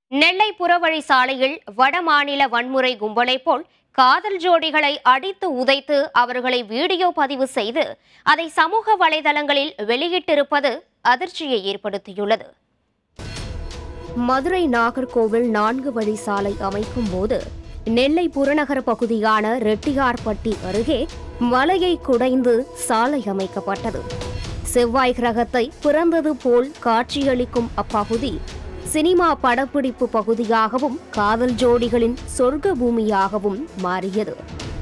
நெல்லை புறவழி சாலையில் வடமாநில வன்முறை கும்பலைப் போல் காதல் ஜோடிகளை அடித்து உதைத்து அவர்களை வீடியோ பதிவு செய்து அதை சமூக வலைதளங்களில் வெளியிட்டிருப்பது அதிர்ச்சியை ஏற்படுத்தியுள்ளது மதுரை நாகர்கோவில் நான்கு வழி சாலை அமைக்கும் போது நெல்லை புறநகர பகுதியான ரெட்டியார்பட்டி அருகே மலையை குடைந்து சாலை அமைக்கப்பட்டது செவ்வாய் கிரகத்தை பிறந்தது போல் காட்சியளிக்கும் அப்பகுதி சினிமா படப்பிடிப்பு பகுதியாகவும் காதல் ஜோடிகளின் சொர்க்க பூமியாகவும் மாறியது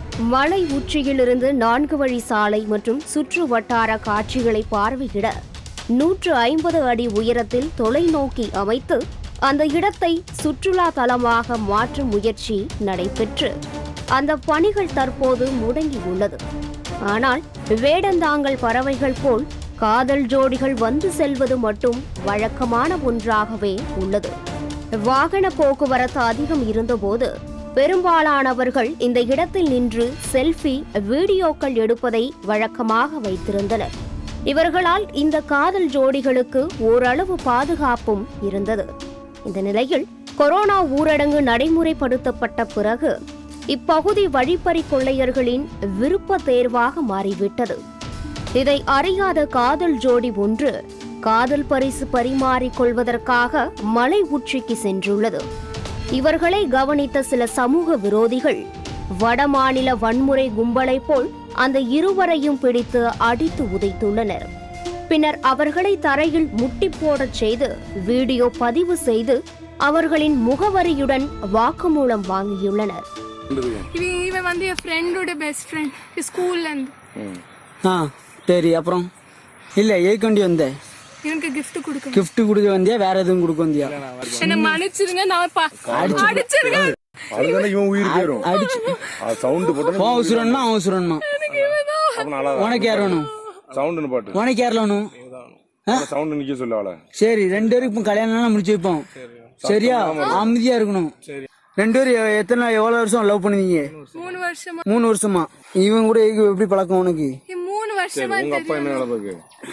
மலை உச்சியிலிருந்து நான்கு வழி சாலை மற்றும் சுற்று வட்டார காட்சிகளை பார்வையிட நூற்று ஐம்பது அடி உயரத்தில் தொலைநோக்கி அமைத்து அந்த இடத்தை சுற்றுலா தலமாக மாற்றும் முயற்சி நடைபெற்று அந்த பணிகள் தற்போது முடங்கியுள்ளது ஆனால் வேடந்தாங்கல் பறவைகள் போல் காதல் ஜோடிகள் வந்து செல்வது மட்டும் வழக்கமான ஒன்றாகவே உள்ளது வாகன போக்குவரத்து அதிகம் இருந்தபோது பெரும்பாலானவர்கள் இந்த இடத்தில் நின்று செல்ஃபி வீடியோக்கள் எடுப்பதை வழக்கமாக வைத்திருந்தனர் இவர்களால் இந்த காதல் ஜோடிகளுக்கு ஓரளவு பாதுகாப்பும் இருந்தது இந்த நிலையில் கொரோனா ஊரடங்கு நடைமுறைப்படுத்தப்பட்ட பிறகு இப்பகுதி வழிப்பறி கொள்ளையர்களின் விருப்ப தேர்வாக மாறிவிட்டது இதை அறியாத காதல் ஜோடி ஒன்று காதல் பரிசு பரிமாறிக் கொள்வதற்காக மலை உச்சிக்கு சென்றுள்ளது இவர்களை கவனித்த சில சமூக விரோதிகள் வடமாநில வன்முறை கும்பலைப் போல் அந்த இருவரையும் பிடித்து அடித்து உதைத்துள்ளனர் பின்னர் அவர்களை தரையில் முட்டி போடச் செய்து வீடியோ பதிவு செய்து அவர்களின் முகவரியுடன் வாக்குமூலம் வாங்கியுள்ளனர் இவன் இவன் வந்து என் ஃப்ரெண்டோட பெஸ்ட் ஃப்ரெண்ட் ஸ்கூல்லேருந்து ஆ சரி அப்புறம் இல்லை ஏற்கண்டி வந்தேன் எனக்கு gift கொடுக்கணும் gift கொடுக்க வந்தியா வேற எதுவும் கொடுக்க வந்தியா என்ன மன்னிச்சிருங்க நான் பா- அடிச்சிருங்க அதுதானே இவன் உயிர் போயிரும் அடிச்சு சவுண்ட் போட்டா உன் உசுரன்மா அவன் உசுரன்மா அப்ப நல்லா உனக்கு யார் வேணும் சவுண்ட்னு பாட்டு உனக்கு யார் வேணும் சவுண்ட் நிக்க சொல்ல அவளை சரி ரெண்டு பேரும் இப்போ கல்யாணம் முடிச்சு வைப்போம் சரியா அமைதியா இருக்கணும் ரெண்டு பேரும் எ- எத்தனை எவ்வளவு வருஷம் லவ் பண்ணுவீங்க மூணு வருஷமா மூணு வருஷமா இவன் கூட இது எப்படி பழக்கம் உனக்கு இவன் மூணு வருஷமா உங்க அப்பா என்ன வேலை பாக்கு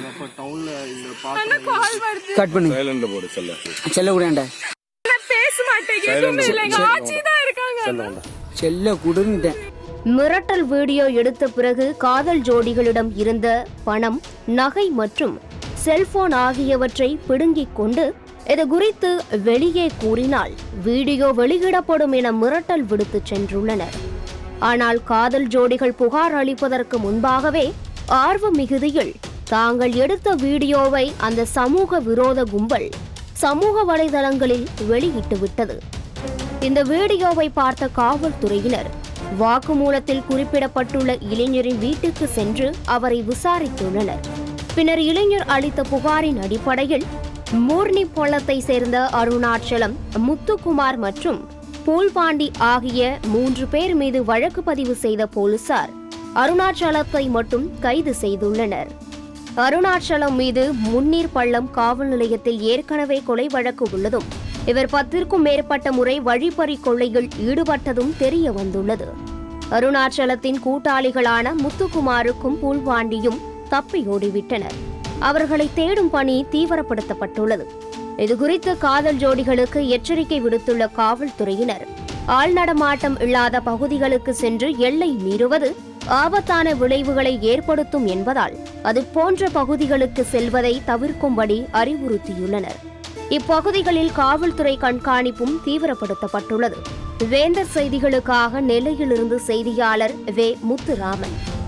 ஆனா கால் வருது கட் பண்ணு சைலண்ட்ல போடு செல்ல செல்ல கூடாண்டா நான் பேச மாட்டேன் எதுவுமே இல்லை எங்க ஆச்சி தான் இருக்காங்க செல்ல குடுன்ட்டேன் மிரட்டல் வீடியோ எடுத்த பிறகு காதல் ஜோடிகளிடம் இருந்த பணம் நகை மற்றும் செல்போன் ஆகியவற்றை பிடுங்கிக் கொண்டு இது குறித்து வெளியே கூறினால் வீடியோ வெளியிடப்படும் என மிரட்டல் விடுத்துச் சென்றுள்ளனர் ஆனால் காதல் ஜோடிகள் புகார் அளிப்பதற்கு முன்பாகவே ஆர்வ மிகுதியில் தாங்கள் எடுத்த வீடியோவை அந்த சமூக விரோத கும்பல் சமூக வலைதளங்களில் வெளியிட்டு விட்டது இந்த வீடியோவை பார்த்த காவல்துறையினர் வாக்குமூலத்தில் குறிப்பிடப்பட்டுள்ள இளைஞரின் வீட்டுக்கு சென்று அவரை விசாரித்துள்ளனர் பின்னர் இளைஞர் அளித்த புகாரின் அடிப்படையில் மூர்னி பொள்ளத்தை சேர்ந்த அருணாச்சலம் முத்துக்குமார் மற்றும் பூல்பாண்டி ஆகிய மூன்று பேர் மீது வழக்கு பதிவு செய்த போலீசார் அருணாச்சலத்தை மட்டும் கைது செய்துள்ளனர் அருணாச்சலம் மீது முன்னீர் பள்ளம் காவல் நிலையத்தில் ஏற்கனவே கொலை வழக்கு உள்ளதும் இவர் பத்திற்கும் மேற்பட்ட முறை வழிப்பறி கொள்ளையில் ஈடுபட்டதும் தெரிய வந்துள்ளது அருணாச்சலத்தின் கூட்டாளிகளான முத்துக்குமாருக்கும் பூல்வாண்டியும் தப்பியோடிவிட்டனர் அவர்களை தேடும் பணி தீவிரப்படுத்தப்பட்டுள்ளது இதுகுறித்து காதல் ஜோடிகளுக்கு எச்சரிக்கை விடுத்துள்ள காவல்துறையினர் ஆள் நடமாட்டம் இல்லாத பகுதிகளுக்கு சென்று எல்லை மீறுவது ஆபத்தான விளைவுகளை ஏற்படுத்தும் என்பதால் அது போன்ற பகுதிகளுக்கு செல்வதை தவிர்க்கும்படி அறிவுறுத்தியுள்ளனர் இப்பகுதிகளில் காவல்துறை கண்காணிப்பும் தீவிரப்படுத்தப்பட்டுள்ளது வேந்தர் செய்திகளுக்காக நெல்லையிலிருந்து செய்தியாளர் வே முத்துராமன்